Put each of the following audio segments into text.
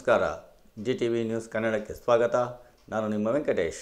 ನಮಸ್ಕಾರ G T V news ಕನ್ನಡಕ್ಕೆ ಸ್ವಾಗತ ನಾನು ನಿಮ್ಮ ವೆಂಕಟೇಶ್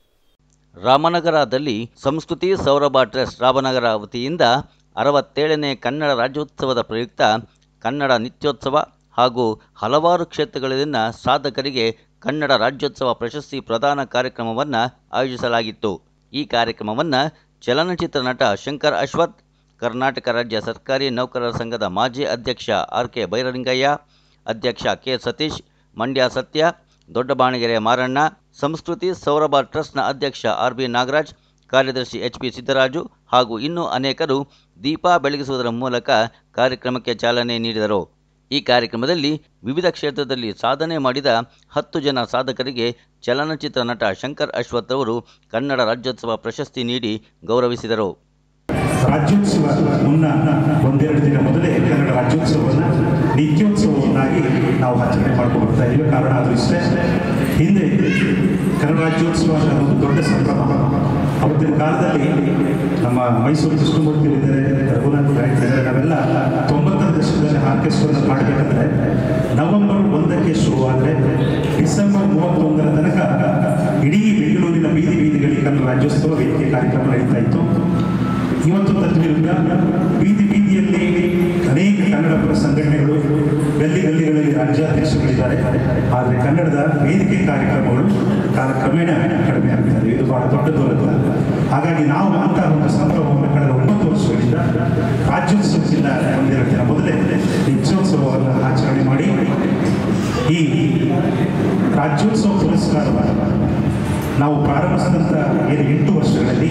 ರಾಮನಗರದಲ್ಲಿ ಸಂಸ್ಕೃತಿ ಸೌರಭ ಟ್ರಸ್ಟ್ ರಾಮನಗರ ವತಿಯಿಂದ ಅರವತ್ತೇಳನೇ ಕನ್ನಡ ರಾಜ್ಯೋತ್ಸವದ ಪ್ರಯುಕ್ತ ಕನ್ನಡ ನಿತ್ಯೋತ್ಸವ ಹಾಗೂ ಹಲವಾರು ಕ್ಷೇತ್ರಗಳಲ್ಲಿನ ಸಾಧಕರಿಗೆ ಕನ್ನಡ ರಾಜ್ಯೋತ್ಸವ ಪ್ರಶಸ್ತಿ ಪ್ರದಾನ ಕಾರ್ಯಕ್ರಮವನ್ನು ಆಯೋಜಿಸಲಾಗಿತ್ತು ಈ ಕಾರ್ಯಕ್ರಮವನ್ನು ಚಲನಚಿತ್ರ ನಟ ಶಂಕರ್ ಅಶ್ವಥ್ ಕರ್ನಾಟಕ ರಾಜ್ಯ ಸರ್ಕಾರಿ ನೌಕರರ ಸಂಘದ ಮಾಜಿ ಅಧ್ಯಕ್ಷ ಆರ್ ಕೆ ಬೈರಲಿಂಗಯ್ಯ ಅಧ್ಯಕ್ಷ ಕೆ ಸತೀಶ್ ಮಂಡ್ಯ ಸತ್ಯ ದೊಡ್ಡಬಾಣಗೆರೆ ಮಾರಣ್ಣ ಸಂಸ್ಕೃತಿ ಸೌರಭ ಟ್ರಸ್ಟ್ನ ಅಧ್ಯಕ್ಷ ಆರ್ ಬಿ ನಾಗರಾಜ್ ಕಾರ್ಯದರ್ಶಿ ಎಚ್ ಪಿ ಸಿದ್ದರಾಜು ಹಾಗೂ ಇನ್ನೂ ಅನೇಕರು ದೀಪ ಬೆಳಗಿಸುವುದರ ಮೂಲಕ ಕಾರ್ಯಕ್ರಮಕ್ಕೆ ಚಾಲನೆ ನೀಡಿದರು ಈ ಕಾರ್ಯಕ್ರಮದಲ್ಲಿ ವಿವಿಧ ಕ್ಷೇತ್ರದಲ್ಲಿ ಸಾಧನೆ ಮಾಡಿದ ಹತ್ತು ಜನ ಸಾಧಕರಿಗೆ ಚಲನಚಿತ್ರ ನಟ ಶಂಕರ್ ಅಶ್ವಥ್ ಅವರು ಕನ್ನಡ ರಾಜ್ಯೋತ್ಸವ ಪ್ರಶಸ್ತಿ ನೀಡಿ ಗೌರವಿಸಿದರು ರಾಜ್ಯೋತ್ಸವ ಮುನ್ನ ಒಂದೆರಡು ದಿನ ಮೊದಲೇ ಕನ್ನಡ ರಾಜ್ಯೋತ್ಸವವನ್ನು ನಿತ್ಯೋತ್ಸವವನ್ನಾಗಿ ನಾವು ಆಚರಣೆ ಮಾಡ್ಕೊಂಡು ಬರ್ತಾ ಇದ್ದೀವಿ ಕಾರಣ ಅದು ಇಷ್ಟೇ ಹಿಂದೆ ಕನ್ನಡ ರಾಜ್ಯೋತ್ಸವ ಅನ್ನೋದು ದೊಡ್ಡ ಸಂಭ್ರಮ ಅವತ್ತಿನ ಕಾಲದಲ್ಲಿ ನಮ್ಮ ಮೈಸೂರು ಕೃಷ್ಣಮೂರ್ತಿಗಳಿದ್ದಾರೆ ರಘುನಾಥ್ ನಾಯ್ಕ ಇದ್ದಾರೆ ನಾವೆಲ್ಲ ತೊಂಬತ್ತರ ದಶಕದಲ್ಲಿ ಆರ್ಕೆಸ್ಟ್ರಾವನ್ನು ಮಾಡಬೇಕಂದ್ರೆ ನವೆಂಬರ್ ಒಂದಕ್ಕೆ ಶುರುವಾದರೆ ಡಿಸೆಂಬರ್ ಮೂವತ್ತೊಂದರ ತನಕ ಇಡೀ ಬೆಂಗಳೂರಿನ ಬೀದಿ ಬೀದಿಗಳಿಗೆ ಕನ್ನಡ ರಾಜ್ಯೋತ್ಸವ ವೇದಿಕೆ ಕಾರ್ಯಕ್ರಮ ನಡೀತಾ ಇತ್ತು ಇವತ್ತು ತದ್ವಿರುದ್ಧ ಬೀದಿ ಬೀದಿಯಲ್ಲಿ ಅನೇಕ ಕನ್ನಡ ಪರ ಸಂಘಟನೆಗಳು ಗಲ್ಲಿ ಗಲ್ಲಿಗಳಲ್ಲಿ ರಾಜ್ಯಾಧ್ಯಕ್ಷಗಳಿದ್ದಾರೆ ಆದರೆ ಕನ್ನಡದ ವೇದಿಕೆ ಕಾರ್ಯಕ್ರಮಗಳು ಕಾಲಕ್ರಮೇಣ ಕಡಿಮೆ ಆಗ್ತದೆ ಇದು ಬಹಳ ದೊಡ್ಡ ದೂರದ ಹಾಗಾಗಿ ನಾವು ಅಂತಹ ಒಂದು ಸಂಭ್ರಮವನ್ನು ಕಳೆದ ಒಂಬತ್ತು ವರ್ಷಗಳಿಂದ ರಾಜ್ಯೋತ್ಸವದಿಂದ ಒಂದೆರಡು ದಿನ ಮೊದಲೇ ನಿತ್ಯೋತ್ಸವವನ್ನು ಆಚರಣೆ ಮಾಡಿ ಈ ರಾಜ್ಯೋತ್ಸವ ಪುರಸ್ಕಾರವನ್ನು ನಾವು ಪ್ರಾರಂಭಿಸಿದಂಥ ಏನು ಎಂಟು ವರ್ಷಗಳಲ್ಲಿ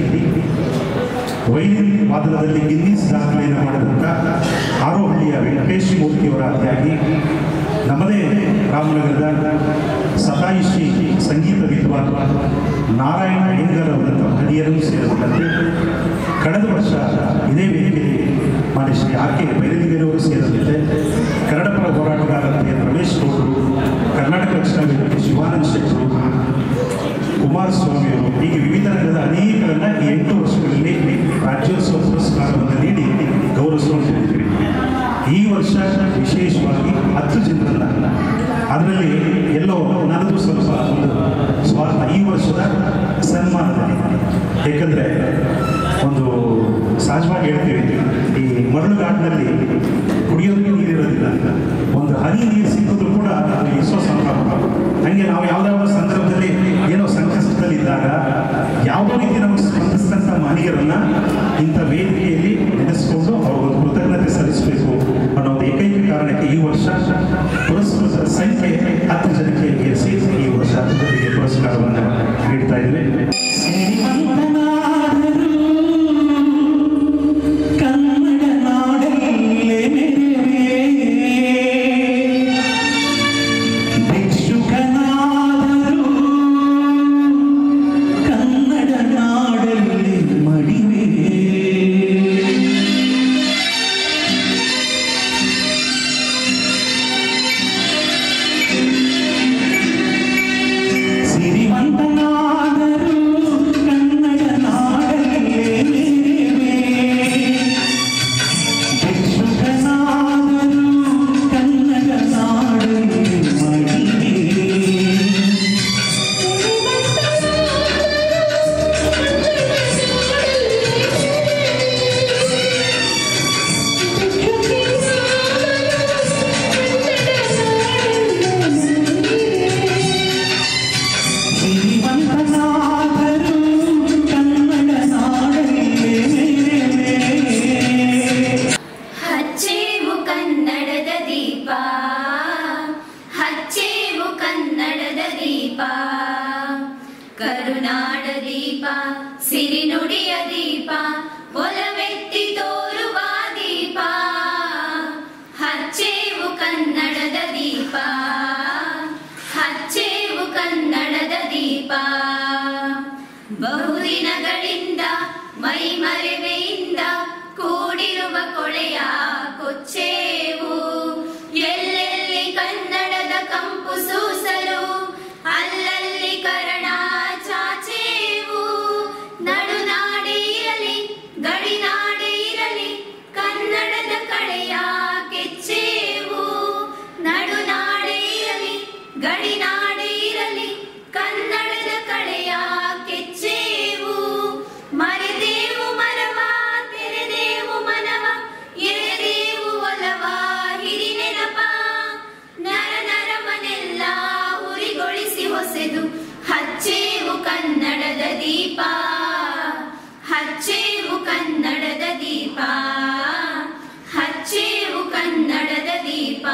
ವೈಲಿನ್ ವಾದನದಲ್ಲಿ ಗಿನ್ನಿಸ್ ದಾಖಲೆಯನ್ನು ಮಾಡಿದಂಥ ಆರೋಹಳ್ಳಿಯ ವೆಂಕಟೇಶ್ ಮೂರ್ತಿಯವರ ಆದಿಯಾಗಿ ನಮ್ಮದೇ ರಾಮನಗರದ ಸತಾಯಿಷಿ ಸಂಗೀತ ವಿದ್ವಾನ್ ನಾರಾಯಣ ಅಯ್ಯಂಗರ್ ಅವರಂಥ ಹದಿಯರು ಸೇರಿದಂತೆ ಕಳೆದ ವರ್ಷ ಇದೇ ವೇದಿಕೆಯಲ್ಲಿ ಮಾನ್ಯ ಶ್ರೀ ಆರ್ ಕೆ ಬೈರಲಿಂಗರವರು ಸೇರಿದಂತೆ ಕನ್ನಡ ಪರ ಹೋರಾಟಗಾರ ಎನ್ ರಮೇಶ್ ಗೌಡರು ಕರ್ನಾಟಕ ರಕ್ಷಣಾ ವೇದಿಕೆ ಶಿವಾನಂದ ಶೆಟ್ಟರು ಕುಮಾರಸ್ವಾಮಿ ಅವರು ಹೀಗೆ ವಿವಿಧ ರಂಗದ ಅನೇಕರನ್ನ ಈ ಎಂಟು ವರ್ಷಗಳಲ್ಲಿ ರಾಜ್ಯೋತ್ಸವ ಪುರಸ್ಕಾರವನ್ನು ನೀಡಿ ಗೌರವಿಸಿಕೊಂಡಿದ್ದೀವಿ ಈ ವರ್ಷ ವಿಶೇಷವಾಗಿ ಹತ್ತು ಜನರನ್ನ ಅದರಲ್ಲಿ ಎಲ್ಲೋ ನನ್ನದು ಸ್ವಲ್ಪ ಒಂದು ಸ್ವಾರ್ಥ ಈ ವರ್ಷದ ಸನ್ಮಾನದಲ್ಲಿ ಏಕೆಂದರೆ ಒಂದು ಸಹಜವಾಗಿ ಹೇಳ್ತೀವಿ ಈ ಮರಳುಗಾಡಿನಲ್ಲಿ ಕುಡಿಯೋದಕ್ಕೆ ನೀರಿರೋದಿಲ್ಲ ಒಂದು ಹನಿ ನೀರು ಸಿಕ್ಕಿದ್ರು ಕೂಡ ಅದು ವಿಶ್ವ ಸಂಭ್ರಮ ಹಂಗೆ ನಾವು ಯಾವುದಾದ್ರೂ ಸಂದರ್ಭದಲ್ಲಿ ಏನೋ ಸಂಕಷ್ಟದಲ್ಲಿದ್ದಾಗ ಯಾವುದೋ ರೀತಿ ನಮಗೆ ಸ್ಪಂದಿಸಿದಂಥ ಮಹನೀಯರನ್ನ ಇಂಥ ವೇದಿಕೆಯಲ್ಲಿ ನೆನೆಸ್ಕೊಂಡು ಅವ್ರಿಗೊಂದು ಕೃತಜ್ಞತೆ ಸಲ್ಲಿಸಬೇಕು ಅನ್ನೋ ಒಂದು ಏಕೈಕ ಕಾರಣಕ್ಕೆ ಈ ವರ್ಷ ಪುರಸ್ಕೃತರ ಸಂಖ್ಯೆ ಹತ್ತು ಜನಕ್ಕೆ ಏರಿಸಿ ಈ ವರ್ಷ ಹತ್ತು ಜನರಿಗೆ ಪುರಸ್ಕಾರವನ್ನು ನೀಡ್ತಾ ಇದ್ದೇವೆ ಕನ್ನಡ ನಾಡಲ್ಲೇ ಭಿಕ್ಷುಕನಾದರೂ ಕನ್ನಡ ನಾಡಲ್ಲಿ ಮಡಿವೆ ಸಿರಿವಂತನಾದರೂ ಕನ್ನಡ ನಾಡಲ್ಲೇ ಮೇರೆ ಭಿಕ್ಷುಕನಾದರೂ ಕನ್ನಡ ನಾಡಲ್ಲಿ ಮಡಿವೆ ಶ್ರೀಮಂತನಾದರೂ ಕನ್ನಡ ನಾಡಲ್ಲೇ ಮೇರೆ ಹಚ್ಚೇವು ಕನ್ನಡದ ದೀಪ ಹಚ್ಚೇವು ಕನ್ನಡದ ದೀಪ ಕರುನಾಡ ದೀಪ ಸಿರಿನುಡಿಯ ದೀಪ ಒಲವೆತ್ತಿ ತೋರುವ ದೀಪ ಹಚ್ಚೇವು ಕನ್ನಡದ ದೀಪ ಹಚ್ಚೇವು ಕನ್ನಡದ ದೀಪ ಬಹುದಿನಗಳಿಂದ ಮೈ ಮರೆವೆಯಿಂದ ಕೂಡಿರುವ ಕೊಳೆಯ ಕೊಚ್ಚೇವು ಎಲ್ಲೆಲ್ಲಿ ಕನ್ನಡದ ಕಂಪು ಸೂಸಲು ಅಲ್ಲಲ್ಲಿ ಕರಣ ಚಾಚೇವು ನಡುನಾಡೆ ಇರಲಿ ಗಡಿನಾಡೆ ಇರಲಿ ಕನ್ನಡದ ಕಳೆಯ ಕೆಚ್ಚೇವು ನಡುನಾಡೆ ಇರಲಿ ದೀಪ ಹಚ್ಚೇವು ಕನ್ನಡದ ದೀಪ ಹಚ್ಚೇವು ಕನ್ನಡದ ದೀಪ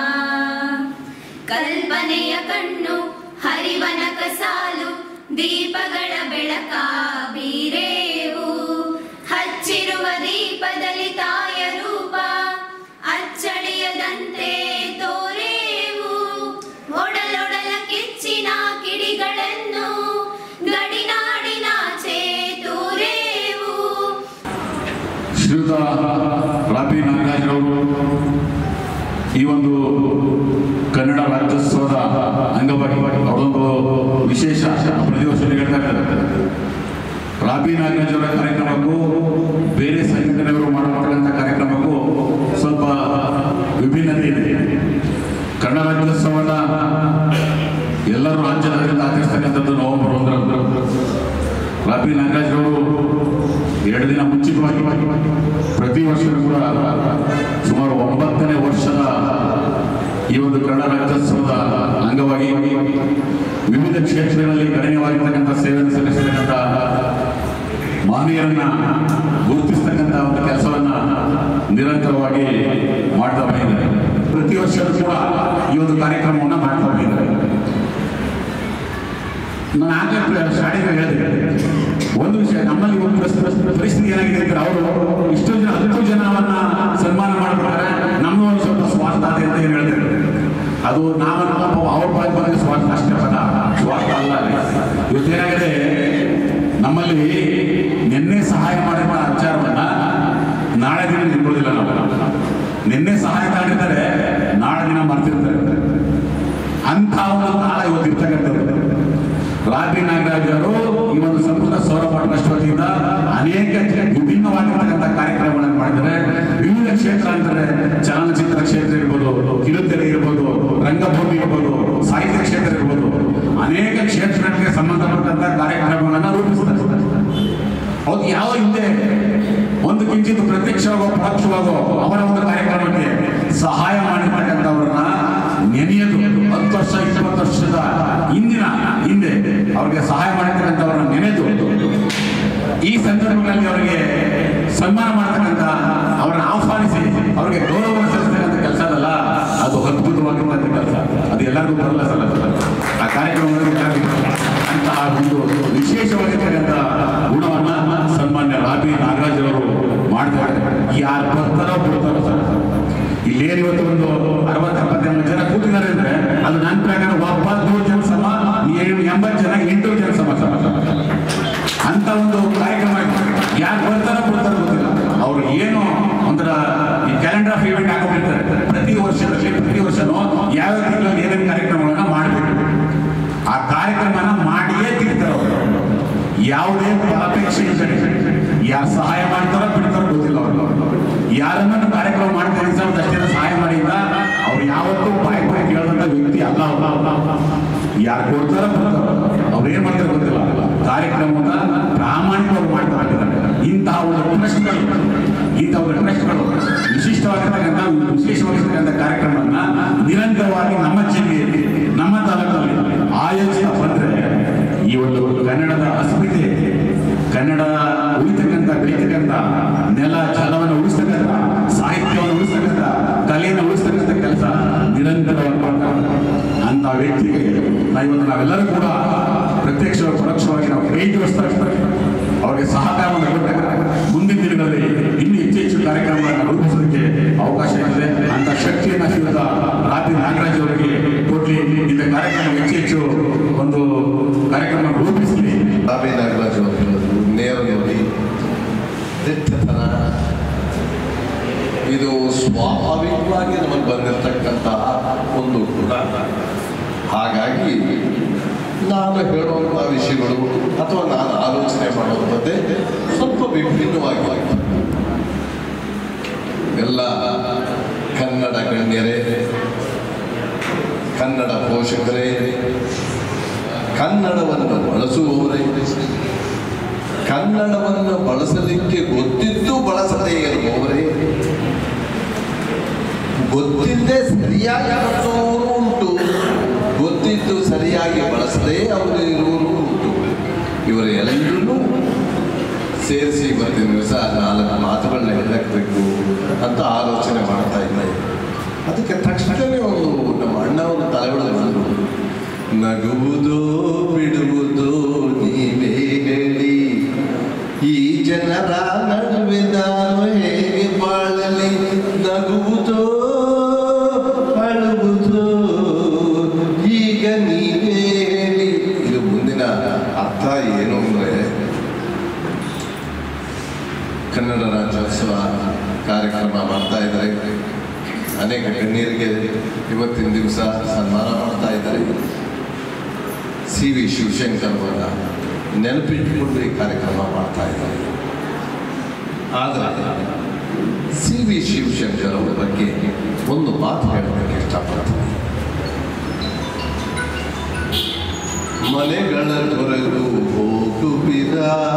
ಕಲ್ಪನೆಯ ಕಣ್ಣು ಹರಿವನ ಕಸಾಲು ದೀಪಗಳ ಬೆಳಕ ಬೀರೇವು ಹಚ್ಚಿರುವ ದೀಪದಲ್ಲಿ ತಾಯ ರೂಪ ಅಚ್ಚಳಿಯದಂತೆ ತೋರೇವು ಒಡಲೊಡಲ ಕಿಚ್ಚಿನ ಕಿಡಿಗಳನ್ನು ಗಡಿನಾಡಿನಾಚೆ ತೂರೇವು ಶ್ರೀಯುತ ರಾಬಿ ನಾಗರಾಜರವರು ಈ ಒಂದು ಕನ್ನಡ ರಾಜ್ಯೋತ್ಸವದ ಅಂಗವಾಗಿ ಅವರೊಂದು ವಿಶೇಷ ಪ್ರತಿ ವರ್ಷ ಹೇಳ್ತಾ ಇರ್ತಾರೆ ರಾಬಿ ನಾಗರಾಜ್ ಅವರ ಕಾರ್ಯಕ್ರಮಕ್ಕೂ ಬೇರೆ ಸಂಘಟನೆಗಳು ಮಾಡತಕ್ಕಂಥ ಕಾರ್ಯಕ್ರಮಕ್ಕೂ ಸ್ವಲ್ಪ ವಿಭಿನ್ನತೆ ಇದೆ ಕನ್ನಡ ರಾಜ್ಯೋತ್ಸವನ ಎಲ್ಲರೂ ರಾಜ್ಯದಾದ್ಯಂತ ಆಚರಿಸ್ತಕ್ಕಂಥದ್ದು ನವೆಂಬರ್ ಒಂದರಂದು ರಾಬಿ ನಾಗರಾಜ್ರವರು ಎರಡು ದಿನ ಮುಂಚಿತವಾಗಿ ಪ್ರತಿ ವರ್ಷವೂ ಕೂಡ ಸುಮಾರು ಒಂಬತ್ತನೇ ವರ್ಷದ ಈ ಒಂದು ಕನ್ನಡ ರಾಜ್ಯೋತ್ಸವದ ಅಂಗವಾಗಿ ವಿವಿಧ ಕ್ಷೇತ್ರಗಳಲ್ಲಿ ಗಣನೀಯವಾಗಿರ್ತಕ್ಕಂಥ ಸೇವೆಯನ್ನು ಸಲ್ಲಿಸತಕ್ಕಂಥ ಮಾನವೀಯರನ್ನ ಗುರುತಿಸ್ತಕ್ಕಂಥ ಒಂದು ಕೆಲಸವನ್ನ ನಿರಂತರವಾಗಿ ಮಾಡ್ತಾ ಬಂದಿದ್ದಾರೆ ಪ್ರತಿ ವರ್ಷವೂ ಕೂಡ ಈ ಒಂದು ಕಾರ್ಯಕ್ರಮವನ್ನು ಮಾಡ್ತಾ ಬಂದಿದ್ದಾರೆ ನಾನು ಆಗಲೇ ಶಾಲೆಗೆ ಹೇಳಿದೆ ಒಂದು ವಿಷಯ ನಮ್ಮಲ್ಲಿ ಒಂದು ಪರಿಸ್ಥಿತಿ ಪರಿಸ್ಥಿತಿ ಏನಾಗಿದೆ ಅಂದ್ರೆ ಅವರು ಇಷ್ಟು ಜನ ಹತ್ತು ಜನವನ್ನ ಸನ್ಮಾನ ಮಾಡ್ತಾರೆ ನಮ್ಮ ಒಂದು ಸ್ವಲ್ಪ ಸ್ವಾರ್ಥ ಇದೆ ಅಂತ ಏನು ಹೇಳ್ತಾರೆ ಅದು ನಾವು ನಮ್ಮ ಅವ್ರ ಬಾಯಿ ಬಂದ ಸ್ವಾರ್ಥ ಅಷ್ಟೇ ಪದ ಸ್ವಾರ್ಥ ಅಲ್ಲ ಇವತ್ತೇನಾಗಿದೆ ನಮ್ಮಲ್ಲಿ ನಿನ್ನೆ ಸಹಾಯ ಮಾಡಿದ ಆಚಾರವನ್ನ ನಾಳೆ ದಿನ ನಿಲ್ಲೋದಿಲ್ಲ ನಾವು ನಿನ್ನೆ ಸಹಾಯ ಮಾಡಿರ್ತಾರೆ ನಾಳೆ ದಿನ ಮರ್ತಿರ್ತಾರೆ ಅಂತ ಒಂದು ಕಾಲ ಇವತ್ತು ಇರ್ತಕ್ಕಂಥದ್ದು ರಾಬಿ ನಾಗರಾಜ್ ಅವರು ಈ ಒಂದು ಸಂಪೂರ್ಣ ಸೌರಭ ಟ್ರಸ್ಟ್ ವತಿಯಿಂದ ಅನೇಕ ವಿಭಿನ್ನವಾಗಿರ್ತಕ್ಕಂಥ ಕಾರ್ಯಕ್ರಮಗಳನ್ನು ಮಾಡಿದ್ದಾರೆ ವಿವಿಧ ಕ್ಷೇತ್ರ ಅಂದರೆ ಚಲನಚಿತ್ರ ಕ್ಷೇತ್ರ ಇರ್ಬೋದು ಕಿರುತೆರೆ ಇರ್ಬೋದು ರಂಗಭೂಮಿ ಇರ್ಬೋದು ಸಾಹಿತ್ಯ ಕ್ಷೇತ್ರ ಇರ್ಬೋದು ಅನೇಕ ಕ್ಷೇತ್ರಗಳಿಗೆ ಸಂಬಂಧಪಟ್ಟಂತ ಕಾರ್ಯಕ್ರಮಗಳನ್ನು ರೂಪಿಸ್ತಾರೆ ಹೌದು ಯಾವ ಹಿಂದೆ ಒಂದು ಕಿಂಚಿತ್ ಪ್ರತ್ಯಕ್ಷವಾಗೋ ಪರೋಕ್ಷವಾಗೋ ಅವರ ಒಂದು ಕಾರ್ಯಕ್ರಮಕ್ಕೆ ಸಹಾಯ ಮಾಡಿರ್ತಕ್ಕಂಥವ್ರನ್ನ ನೆನೆಯೋದು ಹತ್ತು ವರ್ಷ ಇಪ್ಪತ್ತು ವರ್ಷದ ಹಿಂದಿನ ಹಿಂದೆ ಅವ್ರಿಗೆ ಸಹಾಯ ಮಾಡಿರ್ತಕ್ಕಂಥವ್ರನ್ನ ನೆನೆದು ಈ ಸಂದರ್ಭಗಳಲ್ಲಿ ಅವರಿಗೆ ಸನ್ಮಾನ ಮಾಡ್ತಕ್ಕಂಥ ಅವರನ್ನ ಆಹ್ವಾನಿಸಿ ಅವರಿಗೆ ಗೌರವ ಸಲ್ಲಿಸ್ತಕ್ಕಂಥ ಕೆಲಸ ಅಲ್ಲ ಅದು ಅದ್ಭುತವಾಗಿರುವಂಥ ಕೆಲಸ ಅದು ಎಲ್ಲರಿಗೂ ಬರಲ್ಲ ಸಲ್ಲ ಆ ಕಾರ್ಯಕ್ರಮದಲ್ಲಿ ಎಲ್ಲರಿಗೂ ಅಂತಹ ಒಂದು ವಿಶೇಷವಾಗಿರ್ತಕ್ಕಂಥ ಗುಣವನ್ನ ಸನ್ಮಾನ್ಯ ರಾಬಿ ನಾಗರಾಜ್ ಅವರು ಮಾಡ್ತಾರೆ ಯಾರು ಬರ್ತಾರೋ ಬಿಡ್ತಾರೋ ಸರ್ ಇಲ್ಲೇನು ಇವತ್ತು ಒಂದು ಅರವತ್ತು ಎಪ್ಪತ್ತೆಂಟು ಜನ ಕೂತಿದ್ದಾರೆ ಅಂದ್ರೆ ಅದು ನನ್ನ ಪ್ರಕಾರ ಒಬ್ಬ ನೂರು ಜನ ಸಮ ಏಳು ಎಂಬತ್ತು ಜನ ಎಂಟು ಜನ ಸಮ ಸಮ ಅಂತ ಒಂದು ಕಾರ್ಯಕ್ರಮ ಯಾರು ಬರ್ತಾರೋ ಬಿಡ್ತಾರೋ ಗೊತ್ತಿಲ್ಲ ಅವ್ರು ಏನು ಒಂಥರ ಈ ಕ್ಯಾಲೆಂಡರ್ ಆಫ್ ಇವೆಂಟ್ ಹಾಕೊಂಡಿರ್ತಾರೆ ಪ್ರತಿ ವರ್ಷದಲ್ಲಿ ಪ್ರತಿ ವರ್ಷನೂ ಯಾವ ತಿಂಗಳಲ್ಲಿ ಏನೇನು ಕಾರ್ಯಕ್ರಮಗಳನ್ನ ಮಾಡಬೇಕು ಆ ಕಾರ್ಯಕ್ರಮನ ಮಾಡಿಯೇ ತೀರ್ತಾರೆ ಅವರು ಯಾವುದೇ ಫಲಾಪೇಕ್ಷೆ ಇಲ್ಲದೆ ಯಾರು ಸಹಾಯ ಮಾಡ್ತಾರೋ ಬಿಡ್ತಾರೋ ಗೊತ್ತಿಲ್ಲ ಅವರು ಯಾರನ್ನ ಕಾರ್ಯಕ್ರಮ ಮಾಡ್ತಾರೆ ಸರ್ ಅಷ್ಟೇ ಸಹಾಯ ಮಾಡಿಲ್ಲ ಅವ್ರು ಯಾವತ್ತೂ ಬಾಯಿ ಬಾಯಿ ಕೇಳಿದಂಥ ವ್ಯಕ್ತಿ ಅಲ್ಲ ಅವ್ರು ಯಾರು ಕೊಡ್ತಾರೋ ಬಿಡ್ತಾರೋ ಅವ್ರು ಏನ್ ಮಾಡ್ತಾರೆ ಗೊತ್ತಿಲ್ಲ ಕಾರ್ಯಕ್ರಮದ ಪ್ರಾಮಾಣಿಕವಾಗಿ ಮಾಡ್ತಾ ಇದ್ದಾರೆ ಇಂತಹ ಒಂದು ಟ್ರಸ್ಟ್ಗಳು ಇಂತಹ ಒಂದು ಟ್ರಸ್ಟ್ಗಳು ವಿಶಿಷ್ಟವಾಗಿರ್ತಕ್ಕಂಥ ವಿಶೇಷವಾಗಿರ್ತಕ್ಕಂಥ ಕಾರ್ಯಕ್ರಮವನ್ನ ನಿರಂತರವಾಗಿ ನಮ್ಮ ಜಿಲ್ಲೆಯಲ್ಲಿ ನಮ್ಮ ತಾಲೂಕಲ್ಲಿ ಆಯೋಜಿಸ್ತಾ ಬಂದ್ರೆ ಈ ಒಂದು ಕನ್ನಡದ ಅಸ್ಮಿತೆ ಕನ್ನಡ ಉಳಿತಕ್ಕಂಥ ಬೆಳೀತಕ್ಕಂಥ ನೆಲ ಜಲವನ್ನು ಉಳಿಸ್ತಕ್ಕಂಥ ಸಾಹಿತ್ಯವನ್ನು ಉಳಿಸ್ತಕ್ಕಂಥ ಕಲೆಯನ್ನು ಉಳಿಸ್ತಕ್ಕಂಥ ಕೆಲಸ ನಿರಂತರವಾಗಿ ಮಾಡ್ತಾರೆ ಅಂತ ವ್ಯಕ್ತಿಗೆ ನಾವು ಇವತ್ತು ನಾವೆಲ್ಲರೂ ಕೂಡ ಪ್ರತ್ಯಕ್ಷ ಪರೋಕ್ಷವಾಗಿ ನಾವು ಕೈ ಜೋಡಿಸ್ತಾ ಇರ್ತಾರೆ ಅವರಿಗೆ ಸಹಕಾರವನ್ನು ಕೊಟ್ಟಾಗ ಮುಂದಿನ ದಿನಗಳಲ್ಲಿ ಇನ್ನೂ ಹೆಚ್ಚು ಹೆಚ್ಚು ಕಾರ್ಯಕ್ರಮಗಳನ್ನು ರೂಪಿಸೋದಕ್ಕೆ ಅವಕಾಶ ಇದೆ ಅಂತ ಶಕ್ತಿಯನ್ನು ಶ್ರೀಯುತ ರಾತ್ರಿ ನಾಗರಾಜ್ ಅವರಿಗೆ ಕೊಡ್ಲಿ ಇಂಥ ಕಾರ್ಯಕ್ರಮ ಹೆಚ್ಚು ಹೆಚ್ಚು ಒಂದು ಕಾರ್ಯಕ್ರಮ ರೂಪಿಸಲಿ ರಾಬಿ ನಾಗರಾಜ್ ಅವರು ಹೇಳೋದು ನೇರ ನೋಡಿ ದಿಟ್ಟತನ ಇದು ಸ್ವಾಭಾವಿಕವಾಗಿ ನಮಗೆ ಬಂದಿರತಕ್ಕಂತಹ ಒಂದು ಗುಣ ಹಾಗಾಗಿ ನಾನು ಹೇಳುವಂಥ ವಿಷಯಗಳು ಅಥವಾ ನಾನು ಆಲೋಚನೆ ಮಾಡುವಂಥದ್ದೇ ಸ್ವಲ್ಪ ವಿಭಿನ್ನವಾಗಿ ಎಲ್ಲ ಕನ್ನಡ ಗಣ್ಯರೇ ಕನ್ನಡ ಪೋಷಕರೇ ಕನ್ನಡವನ್ನು ಬಳಸುವವರೇ ಕನ್ನಡವನ್ನು ಬಳಸಲಿಕ್ಕೆ ಗೊತ್ತಿದ್ದು ಬಳಸದೇ ಇರುವವರೇ ಗೊತ್ತಿಲ್ಲದೆ ಸರಿಯಾಗಿ ಬಳಸುವವರು ಉಂಟು ಗೊತ್ತಿದ್ದು ಸರಿಯಾಗಿ ಬಳಸದೇ ಅವರು ಇರುವವರು ಉಂಟು ಇವರೆಲ್ಲರೂ ಸೇರಿಸಿ ಇವತ್ತಿನ ದಿವಸ ನಾಲ್ಕು ಮಾತುಗಳನ್ನ ಹೇಳಬೇಕು ಅಂತ ಆಲೋಚನೆ ಮಾಡ್ತಾ ಇದ್ದೆ ಅದಕ್ಕೆ ತಕ್ಷಣವೇ ಒಂದು ನಮ್ಮ ಅಣ್ಣ ಒಂದು ತಲೆಯೊಳಗೆ ಬಂದು ನಗುವುದೋ ಬಿಡುವುದೋ ನೀವೇ ಹೇಳಿ ಈ ಜನರ ನಡುವೆ ನಾನು ಹೇಗೆ ಬಾಳಲಿ ನಗುವುದೋ ಅಳುವುದೋ ಈಗ ನೀವೇ ಹೇಳಿ ಇದು ಮುಂದಿನ ಅರ್ಥ ಏನು ಅಂದರೆ ಕನ್ನಡ ರಾಜ್ಯೋತ್ಸವ ಕಾರ್ಯಕ್ರಮ ಮಾಡ್ತಾ ಇದ್ದಾರೆ ಅನೇಕ ಗಣ್ಯರಿಗೆ ಇವತ್ತಿನ ದಿವಸ ಸನ್ಮಾನ ಮಾಡ್ತಾ ಇದ್ದಾರೆ ಸಿ ವಿ ಶಿವಶಂಕರ್ ಅವರ ನೆನಪಿಟ್ಟುಕೊಂಡು ಈ ಕಾರ್ಯಕ್ರಮ ಮಾಡ್ತಾ ಇದ್ದಾರೆ ಆದರೆ ಸಿ ವಿ ಶಿವಶಂಕರ್ ಅವರ ಬಗ್ಗೆ ಒಂದು ಮಾತು ಹೇಳೋದಕ್ಕೆ ಇಷ್ಟಪಡ್ತೀನಿ ಮನೆಗಳ ತೊರೆದು ಹೋಗುವಿರ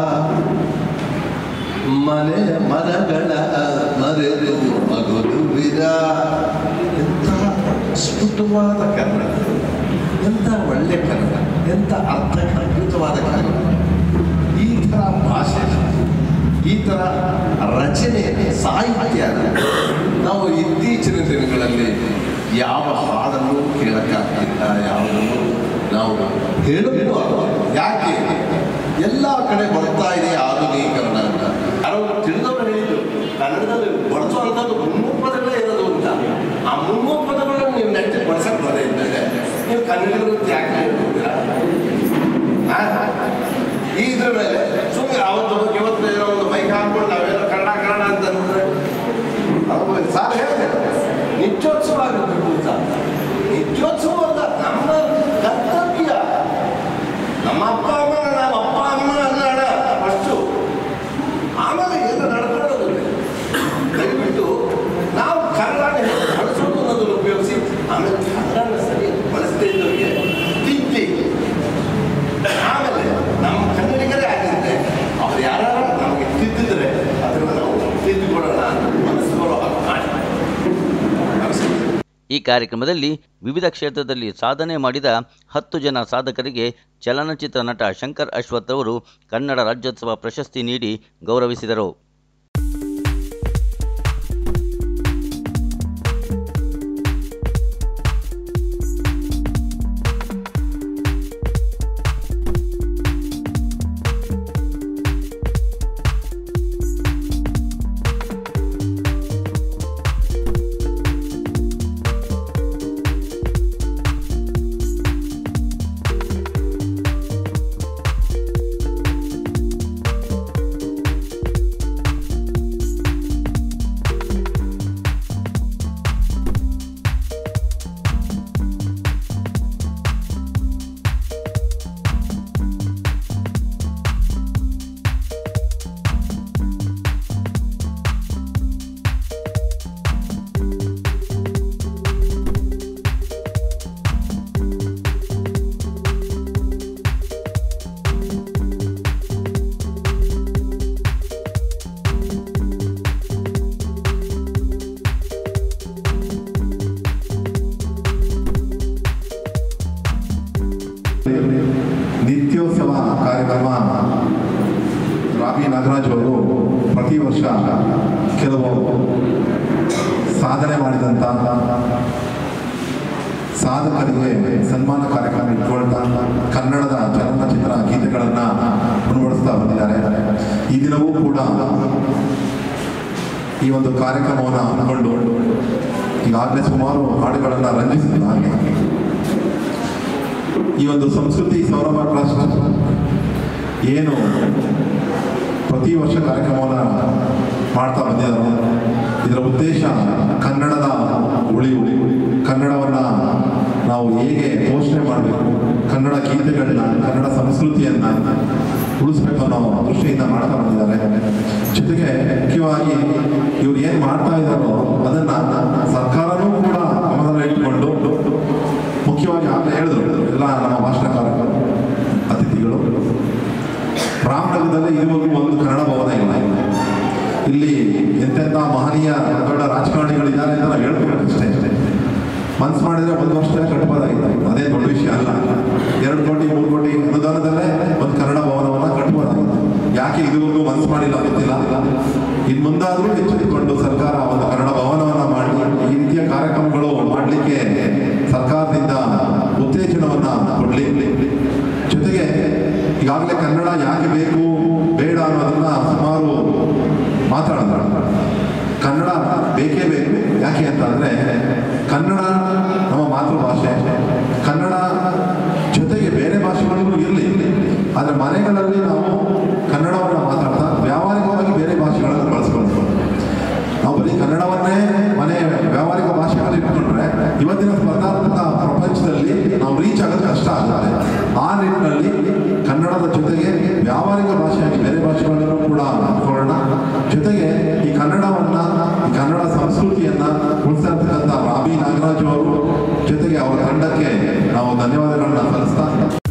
ಮನೆ ಮರಗಳ ಮರೆದು ಮಗುರುವಿರ ಎಂಥ ಸ್ಫುಟವಾದ ಕನ್ನಡ ಎಂಥ ಒಳ್ಳೆ ಕನ್ನಡ ಎಂಥ ಅರ್ಥಗರ್ಭಿತವಾದ ಕನ್ನಡ ಈ ಥರ ಭಾಷೆ ಈ ಥರ ರಚನೆ ಸಾಹಿತ್ಯ ನಾವು ಇತ್ತೀಚಿನ ದಿನಗಳಲ್ಲಿ ಯಾವ ಹಾಡನ್ನು ಕೇಳಕ್ಕಾಗ್ತಿಲ್ಲ ಯಾವುದನ್ನು ನಾವು ಹೇಳಬೇಕು ಯಾಕೆ ಎಲ್ಲ ಕಡೆ ಬರ್ತಾ ಇದೆ ಆಧುನೀಕರಣ ಅಂತ ಯಾರೋ ತಿಳಿದವರು ಹೇಳಿದ್ರು ಕನ್ನಡದಲ್ಲಿ ಬಳಸುವಂಥದ್ದು ಮುನ್ನೂರು ಪದಗಳೇ ಇರೋದು ಅಂತ ಆ ಮುನ್ನೂರು ಪದಗಳನ್ನು ನೀವು ನೆಟ್ಟಿ ಬಳಸಕ್ಕೆ ಬರದೇ ಇದ್ದರೆ ನೀವು ಕನ್ನಡಿಗರು ಯಾಕೆ ಹೇಳ್ಬೋದಿಲ್ಲ ಆ? ಈ ಇದ್ರ ಮೇಲೆ ಸುಮ್ಮನೆ ಅವತ್ತು ಇವತ್ತು ಏನೋ ಒಂದು ಬೈಕ್ ಹಾಕೊಂಡು ನಾವೇನೋ ಕನ್ನಡ ಕನ್ನಡ ಅಂತ ಅಂದ್ರೆ ಅದು ಸಾರ್ ಹೇಳಿದೆ ನಿತ್ಯೋತ್ಸವ ಆಗಬೇಕು ಅಂತ ನಿತ್ಯೋತ್ಸವ ಅಂತ ನಮ್ಮ ಕರ್ತವ್ಯ ನಮ್ಮ ಅಪ್ಪ ಅಮ್ಮನ ನಮ್ಮ ಅಪ್ಪ ಅಮ್ಮ ಅನ್ನೋಣ ಫಸ್ಟು ಆಮೇಲೆ ಏನು ನಡ್ಕೊಳ್ಳೋದು ದಯವಿಟ್ಟು ನಾವು ಕನ್ನಡ ಬಳಸೋದು ಅನ್ನೋದನ್ನು ಉಪಯೋಗಿಸಿ ಆಮೇಲೆ ಕನ್ನಡ ಸರಿ ಬಳಸದೇ ಇದ್ದವರಿಗೆ ತಿದ್ದಿ ಆಮೇಲೆ ನಮ್ಮ ಕನ್ನಡಿಗರೇ ಆಗಿರುತ್ತೆ ಅವ್ರು ಯಾರು ನಮಗೆ ತಿದ್ದಿದ್ರೆ ಅದನ್ನು ನಾವು ತಿದ್ದುಕೊಡೋಣ ಅಂತ ಮನಸ್ಸುಗಳು ಹಾಗೆ ಮಾಡಿ ನಮಸ್ಕಾರ ಈ ಕಾರ್ಯಕ್ರಮದಲ್ಲಿ ವಿವಿಧ ಕ್ಷೇತ್ರದಲ್ಲಿ ಸಾಧನೆ ಮಾಡಿದ ಹತ್ತು ಜನ ಸಾಧಕರಿಗೆ ಚಲನಚಿತ್ರ ನಟ ಶಂಕರ್ ಅಶ್ವಥ್ ಅವರು ಕನ್ನಡ ರಾಜ್ಯೋತ್ಸವ ಪ್ರಶಸ್ತಿ ನೀಡಿ ಗೌರವಿಸಿದರು ನಿತ್ಯೋತ್ಸವ ಕಾರ್ಯಕ್ರಮ ರಾಬಿ ನಾಗರಾಜ್ ಅವರು ಪ್ರತಿ ವರ್ಷ ಕೆಲವು ಸಾಧನೆ ಮಾಡಿದಂಥ ಸಾಧಕರಿಗೆ ಸನ್ಮಾನ ಕಾರ್ಯಕ್ರಮ ಇಟ್ಕೊಳ್ತಾ ಕನ್ನಡದ ಚಲನಚಿತ್ರ ಗೀತೆಗಳನ್ನು ಮುನ್ವಡಿಸ್ತಾ ಬಂದಿದ್ದಾರೆ ಈ ದಿನವೂ ಕೂಡ ಈ ಒಂದು ಕಾರ್ಯಕ್ರಮವನ್ನು ಹಮ್ಮಿಕೊಂಡು ಈಗಾಗಲೇ ಸುಮಾರು ಹಾಡುಗಳನ್ನು ರಂಜಿಸಿದ್ದಾರೆ ಈ ಒಂದು ಸಂಸ್ಕೃತಿ ಸೌರಭ ಟ್ರಸ್ಟ್ ಏನು ಪ್ರತಿ ವರ್ಷ ಕಾರ್ಯಕ್ರಮವನ್ನು ಮಾಡ್ತಾ ಬಂದಿದ್ದಾರೆ ಇದರ ಉದ್ದೇಶ ಕನ್ನಡದ ಉಳಿವು ಕನ್ನಡವನ್ನು ನಾವು ಹೇಗೆ ಪೋಷಣೆ ಮಾಡಬೇಕು ಕನ್ನಡ ಗೀತೆಗಳನ್ನ ಕನ್ನಡ ಸಂಸ್ಕೃತಿಯನ್ನು ಉಳಿಸ್ಬೇಕು ಅನ್ನೋ ದೃಷ್ಟಿಯಿಂದ ಮಾಡ್ತಾ ಬಂದಿದ್ದಾರೆ ಜೊತೆಗೆ ಮುಖ್ಯವಾಗಿ ಇವ್ರು ಏನು ಮಾಡ್ತಾ ಇದ್ದಾರೋ ಅದನ್ನು ಸರ್ಕಾರನೂ ಕೂಡ ಗಮನದಲ್ಲಿ ಇಟ್ಕೊಂಡು ಮುಖ್ಯವಾಗಿ ಆಗಲೇ ಹೇಳಿದ್ರು ಎಲ್ಲ ನಮ್ಮ ಭಾಷಣಕಾರರು ಅತಿಥಿಗಳು ರಾಮನಗರದಲ್ಲಿ ಇದುವರೆಗೂ ಒಂದು ಕನ್ನಡ ಭವನ ಇಲ್ಲ ಇಲ್ಲಿ ಎಂತೆಂಥ ಮಹನೀಯ ದೊಡ್ಡ ರಾಜಕಾರಣಿಗಳಿದ್ದಾರೆ ಅಂತ ನಾವು ಹೇಳ್ಕೊಬೇಕಷ್ಟೇ ಮನ್ಸು ಮಾಡಿದ್ರೆ ಒಂದು ವರ್ಷದಲ್ಲೇ ಕಟ್ಬೋದಾಗಿತ್ತು ಅದೇ ದೊಡ್ಡ ವಿಷಯ ಅಲ್ಲ ಎರಡು ಕೋಟಿ ಮೂರು ಕೋಟಿ ಅನುದಾನದಲ್ಲೇ ಒಂದು ಕನ್ನಡ ಭವನವನ್ನು ಕಟ್ಬೋದಾಗಿತ್ತು ಯಾಕೆ ಇದುವರೆಗೂ ಮನ್ಸು ಮನಸ್ಸು ಮಾಡಿಲ್ಲ ಗೊತ್ತಿಲ್ಲ ಇನ್ನು ಮುಂದಾದರೂ ಎಚ್ಚೆತ್ತುಕೊಂಡು ಸರ್ಕಾರ ಒಂದು ಕನ್ನಡ ಭವನವನ್ನು ಮಾಡಿ ಈ ರೀತಿಯ ಕಾರ್ಯಕ್ರಮಗಳು ಮಾಡಲಿಕ್ಕೆ ಸರ್ಕಾರದಿಂದ ಉತ್ತೇಜನವನ್ನು ಕೊಡಲಿ ಜೊತೆಗೆ ಈಗಾಗಲೇ ಕನ್ನಡ ಯಾಕೆ ಬೇಕು ಬೇಡ ಅನ್ನೋದನ್ನ ಸುಮಾರು ಮಾತಾಡಿದ್ರು ಕನ್ನಡ ಬೇಕೇ ಬೇಕು ಯಾಕೆ ಅಂತಂದರೆ ಕನ್ನಡ ನಮ್ಮ ಮಾತೃಭಾಷೆ ಕನ್ನಡ ಜೊತೆಗೆ ಬೇರೆ ಭಾಷೆಗಳಿಗೂ ಇರಲಿ ಆದರೆ ಮನೆಗಳಲ್ಲಿ ನಾವು ಕನ್ನಡವನ್ನು ಮಾತಾಡ್ತಾ ವ್ಯಾವಹಾರಿಕವಾಗಿ ಬೇರೆ ಭಾಷೆಗಳನ್ನು ಬಳಸ್ಕೊಳ್ತೀವಿ ನಾವು ಬರೀ ಕನ್ನಡವನ್ನೇ ಮನೆ ವ್ಯಾವಹಾರಿಕ ಭಾಷೆಗಳಲ್ಲಿ ಇಟ್ಕೊಂಡ್ರೆ ಇವತ್ತಿನ ಸ್ಪರ್ಧಾತ್ಮಕ ಪ್ರಪಂಚದಲ್ಲಿ ನಾವು ರೀಚ್ ಆಗೋದು ಕಷ್ಟ ಆಗುತ್ತೆ ಆ ನಿಟ್ಟಿನಲ್ಲಿ ಕನ್ನಡದ ಜೊತೆಗೆ ವ್ಯಾವಹಾರಿಕ ಭಾಷೆಯಾಗಿ ಬೇರೆ ಭಾಷೆಗಳನ್ನು ಕೂಡ ಇಟ್ಕೊಳ್ಳೋಣ ಜೊತೆಗೆ ಈ ಕನ್ನಡವನ್ನ ಈ ಕನ್ನಡ ಸಂಸ್ಕೃತಿಯನ್ನ ಉಳಿಸ್ತಾ ಇರ್ತಕ್ಕಂಥ ರಾಬಿ ನಾಗರಾಜು ಅವರು ಜೊತೆಗೆ ಅವರ ತಂಡಕ್ಕೆ ನಾವು ಧನ್ಯವಾದಗಳನ್ನ ಸಲ್ಲಿಸ್ತಾ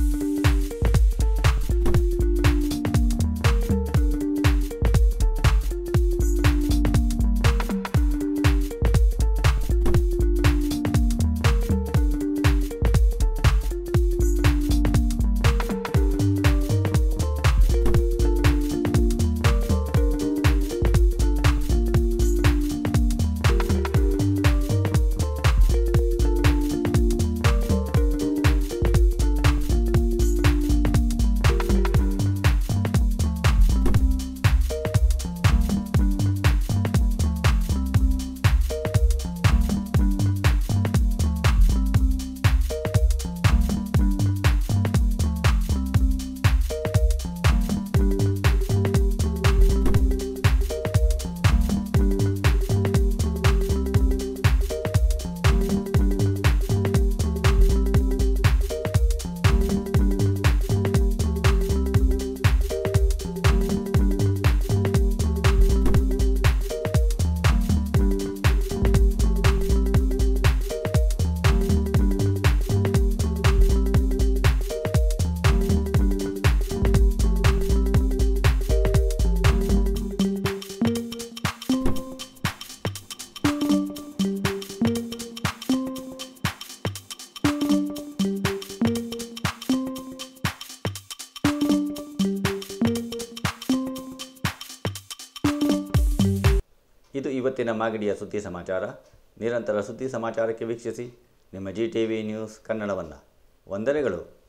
ಇದು ಇವತ್ತಿನ ಮಾಗಡಿಯ ಸುದ್ದಿ ಸಮಾಚಾರ ನಿರಂತರ ಸುದ್ದಿ ಸಮಾಚಾರಕ್ಕೆ ವೀಕ್ಷಿಸಿ ನಿಮ್ಮ ಜಿ ಟಿ ವಿ ನ್ಯೂಸ್ ಕನ್ನಡವನ್ನು ವಂದನೆಗಳು